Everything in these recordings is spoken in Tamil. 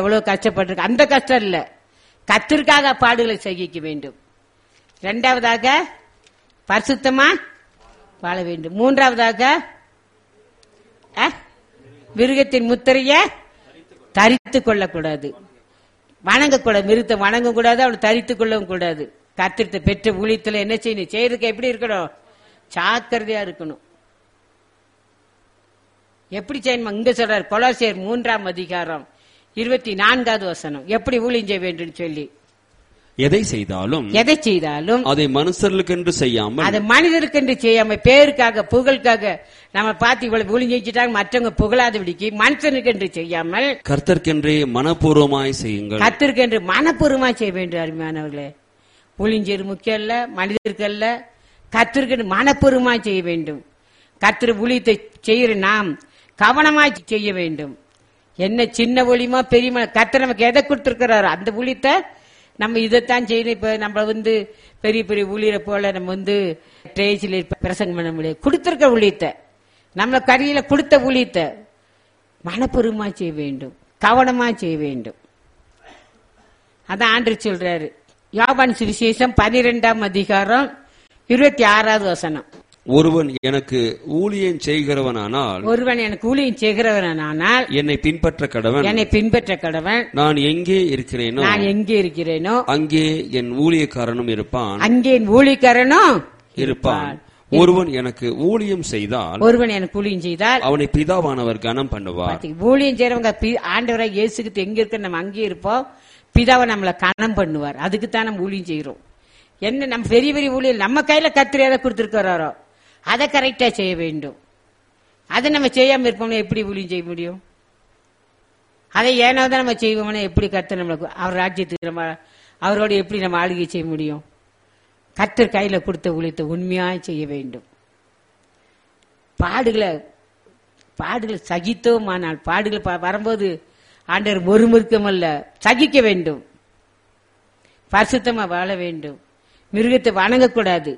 அவ்வளவு கஷ்டப்பட்டிருக்கு அந்த கஷ்டம் இல்ல கத்திற்காக பாடுகளை சகிக்க வேண்டும் இரண்டாவதாக பரிசுத்தமா வாழ வேண்டும் மூன்றாவதாக அஹ், மிருகத்தின் முத்திரைய தரித்து கொள்ளக்கூடாது வணங்கக்கூடாது மிருகத்தை வணங்க கூடாது அவளை தரித்து கொள்ளவும் கூடாது கத்திரத்தை பெற்ற ஊழியத்துல என்ன செய்யணும் செய்யறதுக்கு எப்படி இருக்கணும் ஜாக்கிரதையா இருக்கணும் எப்படி செய்யணுமா இங்க சொல்றாரு கொலாசியர் மூன்றாம் அதிகாரம் இருபத்தி நான்காவது வசனம் எப்படி ஊழியம் செய்ய வேண்டும் சொல்லி எதை செய்தாலும் எதை செய்தாலும் அதை மனுஷர்களுக்கென்று செய்யாமல் அது மனிதருக்கென்று செய்யாம பேருக்காக புகழுக்காக நம்ம பார்த்து இவ்வளவு ஊழியம் செஞ்சுட்டாங்க மற்றவங்க புகழாத விடிக்கு மனுஷனுக்கென்று செய்யாமல் கர்த்தர்க்கென்றே மனப்பூர்வமாய் செய்யுங்கள் கத்திருக்கென்று மனப்பூர்வமா செய்ய வேண்டும் அருமையானவர்களே ஊழிஞ்சேர் முக்கியம் அல்ல மனிதருக்கு அல்ல கத்திருக்கென்று மனப்பூர்வமா செய்ய வேண்டும் கத்திர ஊழியத்தை செய்கிற நாம் கவனமா செய்ய வேண்டும் என்ன சின்ன ஒளியுமா பெரிய கத்திர நமக்கு எதை கொடுத்திருக்கிறாரோ அந்த ஊழியத்தை நம்ம இதைத்தான் செய்யணும் இப்ப நம்ம வந்து பெரிய பெரிய ஊழியரை போல நம்ம வந்து ஸ்டேஜில் பிரசங்கம் பண்ண முடியாது கொடுத்திருக்க ஊழியத்தை நம்ம கரியில கொடுத்த ஊழியத்தை மனப்பூர்வமா செய்ய வேண்டும் கவனமா செய்ய வேண்டும் அதான் ஆண்டு சொல்றாரு யோபான் சுவிசேஷம் பனிரெண்டாம் அதிகாரம் இருபத்தி ஆறாவது வசனம் ஒருவன் எனக்கு ஊழியம் செய்கிறவனானால் ஒருவன் எனக்கு ஊழியம் செய்கிறவனானால் என்னை பின்பற்ற கடவன் என்னை பின்பற்ற கடவன் நான் எங்கே இருக்கிறேனோ நான் எங்கே இருக்கிறேனோ அங்கே என் ஊழியக்காரனும் இருப்பான் அங்கே என் ஊழியக்காரனும் இருப்பான் ஒருவன் எனக்கு ஊழியம் செய்தால் ஒருவன் எனக்கு ஊழியம் செய்தால் அவனை பிதாவானவர் கனம் பண்ணுவார் பாத்தீங்க, ஊழியம் செய்யறவங்க பி- ஆண்டவராக இயேசுக்கு எங்க இருக்க நம்ம அங்கே இருப்போம் பிதாவை நம்மளை கணம் பண்ணுவார் அதுக்கு தான் நம்ம ஊழியம் செய்யறோம் என்ன நம்ம பெரிய பெரிய ஊழியம் நம்ம கையில கத்திரி எதை கொடுத்துருக்கிறாரோ அதை கரெக்டா செய்ய வேண்டும் அதை நம்ம செய்யாம இருப்போம்னா எப்படி ஊழியம் செய்ய முடியும் அதை ஏனோ தான் நம்ம செய்வோம்னா எப்படி கத்து நம்மளுக்கு அவர் ராஜ்யத்துக்கு நம்ம அவரோட எப்படி நம்ம ஆளுகை செய்ய முடியும் கத்தர் கையில கொடுத்த ஊழியத்தை உண்மையா செய்ய வேண்டும் பாடுகளை பாடுகள் சகித்தோமானால் பாடுகள் ப- வரும்போது ஆண்டவர் முறுமுறுக்கம் அல்ல சகிக்க வேண்டும் பரிசுத்தமா வாழ வேண்டும் மிருகத்தை வணங்கக்கூடாது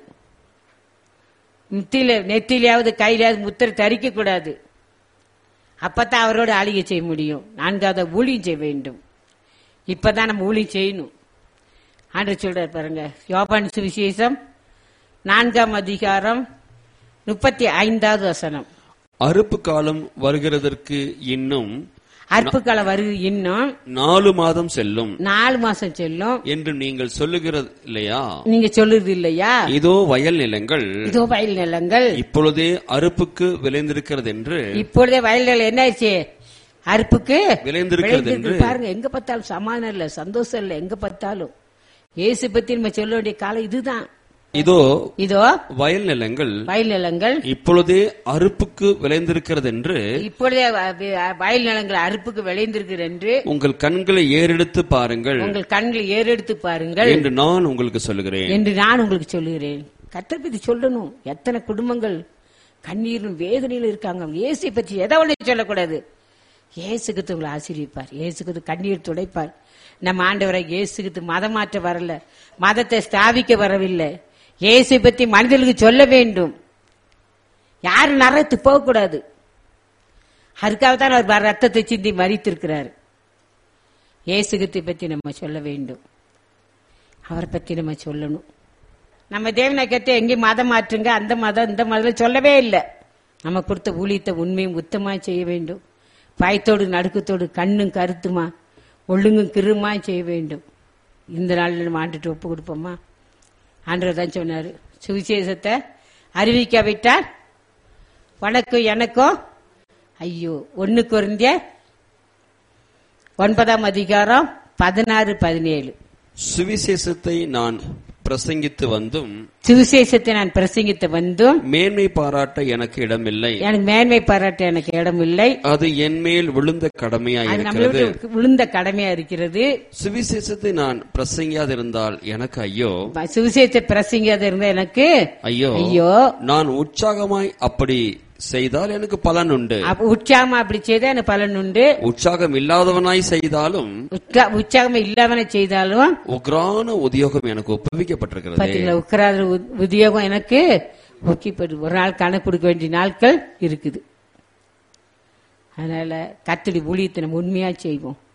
முத்தியில நெத்திலையாவது கையிலாவது முத்திரை தரிக்க கூடாது அப்பதான் அவரோட ஆளுகை செய்ய முடியும் நான்காவது ஊழியம் செய்ய வேண்டும் இப்பதான் நம்ம ஊழியம் செய்யணும் ஆண்டவர் சொல்றார் பாருங்க யோபான் சுவிசேஷம் நான்காம் அதிகாரம் முப்பத்தி ஐந்தாவது வசனம் அறுப்பு காலம் வருகிறதற்கு இன்னும் அற்புக்களை வருது இன்னும் நாலு மாதம் செல்லும் நாலு மாசம் செல்லும் என்று நீங்கள் சொல்லுகிறது இல்லையா நீங்க சொல்லுறது இல்லையா இதோ வயல் நிலங்கள் இதோ வயல் நிலங்கள் இப்பொழுதே அறுப்புக்கு விளைந்திருக்கிறது என்று இப்பொழுதே வயல் நிலம் என்ன ஆயிடுச்சு அறுப்புக்கு விளைந்திருக்கிறது விளைந்திருக்கு. என்று பாருங்க எங்க பார்த்தாலும் சமாதானம் இல்ல சந்தோஷம் இல்ல எங்க பார்த்தாலும் இயேசு பத்தி நம்ம சொல்ல வேண்டிய காலம் இதுதான் இதோ இதோ வயல் நிலங்கள் வயல் நிலங்கள் இப்பொழுதே அறுப்புக்கு விளைந்திருக்கிறது என்று இப்பொழுதே வ- வ- வயல் நிலங்கள் அறுப்புக்கு விளைந்திருக்கிறது என்று உங்கள் கண்களை ஏறெடுத்து பாருங்கள் உங்கள் கண்களை ஏறெடுத்து பாருங்கள் என்று நான் உங்களுக்கு சொல்லுகிறேன் என்று நான் உங்களுக்கு சொல்லுகிறேன் கர்த்தர் பத்தி சொல்லணும் எத்தனை குடும்பங்கள் கண்ணீரும் வேதனையிலும் இருக்காங்க இயேசை பற்றி எதை ஒண்ணு சொல்லக்கூடாது இயேசுக்கு உங்களை ஆசீர்விப்பார் இயேசுக்கு கண்ணீர் துடைப்பார் நம்ம ஆண்டவரை இயேசுக்கு மதம் மாற்ற வரல மதத்தை ஸ்தாபிக்க வரவில்லை இயேசை பத்தி மனிதர்களுக்கு சொல்ல வேண்டும் யாரும் நரத்து போகக்கூடாது அதுக்காக தான் அவர் ரத்தத்தை சிந்தி மறித்திருக்கிறார் இயேசுகத்தை பத்தி நம்ம சொல்ல வேண்டும் அவரை பத்தி நம்ம சொல்லணும் நம்ம தேவனை கேட்டு எங்கேயும் மதம் மாற்றுங்க அந்த மதம் இந்த மதம் சொல்லவே இல்லை நம்ம கொடுத்த ஊழியத்தை உண்மையும் உத்தமா செய்ய வேண்டும் பயத்தோடு நடுக்கத்தோடு கண்ணும் கருத்துமா ஒழுங்கும் கிருமா செய்ய வேண்டும் இந்த நாளில் நம்ம ஆண்டுட்டு ஒப்பு கொடுப்போமா ஆண்டவர் தான் சொன்னாரு சுவிசேஷத்தை அறிவிக்காவிட்டால் உனக்கும் எனக்கும் ஐயோ ஒன்னு குறைந்த ஒன்பதாம் அதிகாரம் பதினாறு பதினேழு சுவிசேஷத்தை நான் பிரசங்கித்து வந்தும் சுவிசேஷத்தை நான் பிரசங்கித்து வந்தும் மேன்மை பாராட்ட எனக்கு இடமில்லை எனக்கு மேன்மை பாராட்ட எனக்கு இடம் இல்லை அது என் மேல் விழுந்த கடமையா அது இருக்கிறது நம்மளோட விழுந்த கடமையா இருக்கிறது சுவிசேஷத்தை நான் பிரசங்கியாதிருந்தால் எனக்கு ஐயோ சுவிசேஷத்தை பிரசங்காத இருந்த எனக்கு ஐயோ ஐயோ நான் உற்சாகமாய் அப்படி செய்தால் எனக்கு பலன் உண்டு அப்ப உற்சாகமா அப்படி செய்தா எனக்கு பலன் உண்டு உற்சாகம் இல்லாதவனாய் செய்தாலும் உற்சா- உற்சாகமா இல்லாமன செய்தாலும் உக்ரான உத்தியோகம் எனக்கு ஒப்புவிக்கப்பட்டிருக்கிறது பாத்தீங்களா உக்கராத உ- உத்தியோகம் எனக்கு ஒக்கிப்படு ஒரு நாள் கணக்கு கொடுக்க வேண்டிய நாட்கள் இருக்குது அதனால கத்தடி ஊழியத்தை நம்ம உண்மையா செய்வோம்